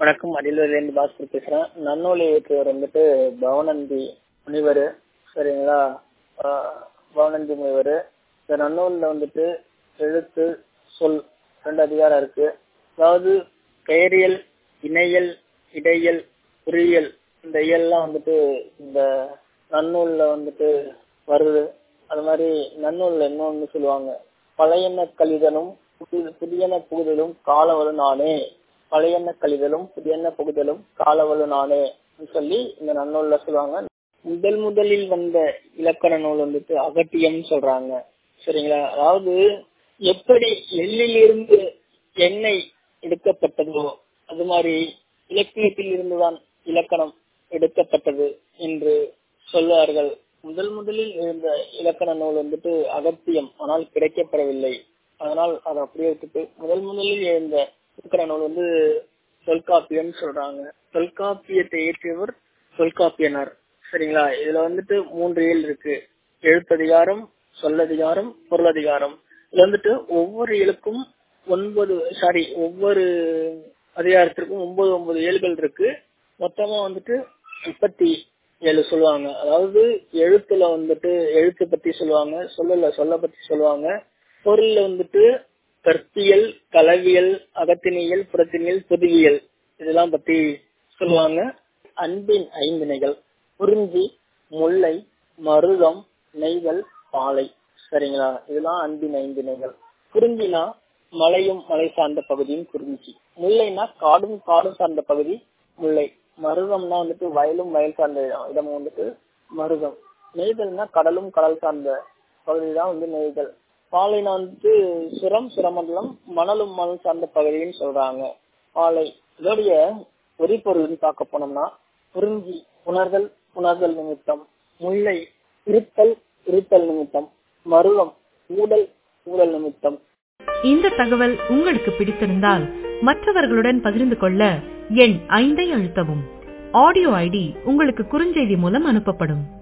வணக்கம் அரியலூர்லேருந்து பாஸ்கர் பேசுகிறேன் நன்னூல் இயக்குவர் வந்துட்டு பவனந்தி முனிவர் சரிங்களா ஆஹ் பவனந்தி முனிவர் இந்த நன்னூலில் வந்துட்டு எழுத்து சொல் ரெண்டு அதிகாரம் இருக்கு அதாவது பெயரியல் இணையல் இடையல் குறியியல் இந்த இயல்லாம் வந்துட்டு இந்த நன்னூல்ல வந்துட்டு வருது அது மாதிரி நன்னூல்ல இன்னொன்னு சொல்லுவாங்க பழையன கழிதலும் புதி- புதியன புகுதலும் காலவரு நானே பழையன கழிதலும் புதியன புகுதலும் காலவரு நானே சொல்லி இந்த நன்னூல்ல சொல்லுவாங்க முதல் முதலில் வந்த இலக்கண நூல் வந்துட்டு அகட்டியம் சொல்றாங்க சரிங்களா அதாவது எப்படி எள்ளிலிருந்து எண்ணெய் எடுக்கப்பட்டதோ அது மாதிரி இலக்கியத்தில் இருந்துதான் இலக்கணம் எடுக்கப்பட்டது என்று சொல்வார்கள் முதல் முதலில் இருந்த இலக்கண நூல் வந்துட்டு அகத்தியம் ஆனால் கிடைக்கப்பெறவில்லை அதனால் அதை அப்படியே விட்டுட்டு முதல் முதலில் இருந்த இலக்கண நூல் வந்து தொல்காப்பியம் சொல்றாங்க தொல்காப்பியத்தை இயற்றியவர் தொல்காப்பியனார் சரிங்களா இதுல வந்துட்டு மூன்று இயல் இருக்கு எழுத்ததிகாரம் சொல்லதிகாரம் பொருளதிகாரம் இதுல வந்துட்டு ஒவ்வொரு இயலுக்கும் ஒன்பது சாரி ஒவ்வொரு அதிகாரத்திற்கும் ஒன்பது ஒன்பது இயல்கள் இருக்கு மொத்தமா வந்துட்டு முப்பத்தி ஏழு சொல்லுவாங்க அதாவது எழுத்துல வந்துட்டு எழுத்து பத்தி சொல்லுவாங்க சொல்லல சொல்ல பத்தி சொல்லுவாங்க பொருள்ல வந்துட்டு கற்பியல் கலவியல் அகத்தினியல் புறத்தினியல் பொதுவியல் இதெல்லாம் பத்தி சொல்லுவாங்க அன்பின் ஐந்திணைகள் குறிஞ்சி முல்லை மருதம் நெய்தல் பாலை சரிங்களா இதெல்லாம் அன்பின் ஐந்திணைகள் குறிஞ்சினா மலையும் மலை சார்ந்த பகுதியும் குறிஞ்சி முல்லைனா காடும் காடும் சார்ந்த பகுதி முல்லை மருதம்னா வந்துட்டு வயலும் வயல் சார்ந்த இடம் இடம் வந்துட்டு மருதம் நெய்தல்னா கடலும் கடல் சார்ந்த பகுதி தான் வந்து நெய்தல் பாலைனா வந்துட்டு சுரம் சுரமண்டலம் மணலும் மணல் சார்ந்த பகுதின்னு சொல்றாங்க பாலை இதோடைய ஒரிபொருள்னு பார்க்க போனோம்னா குறிஞ்சி உணர்தல் உணர்தல் நிமித்தம் முல்லை இருத்தல் இருத்தல் நிமித்தம் மருதம் ஊடல் ஊடல் நிமித்தம் இந்த தகவல் உங்களுக்கு பிடித்திருந்தால் மற்றவர்களுடன் பகிர்ந்து கொள்ள எண் ஐந்தை அழுத்தவும் ஆடியோ ஐடி உங்களுக்கு குறுஞ்செய்தி மூலம் அனுப்பப்படும்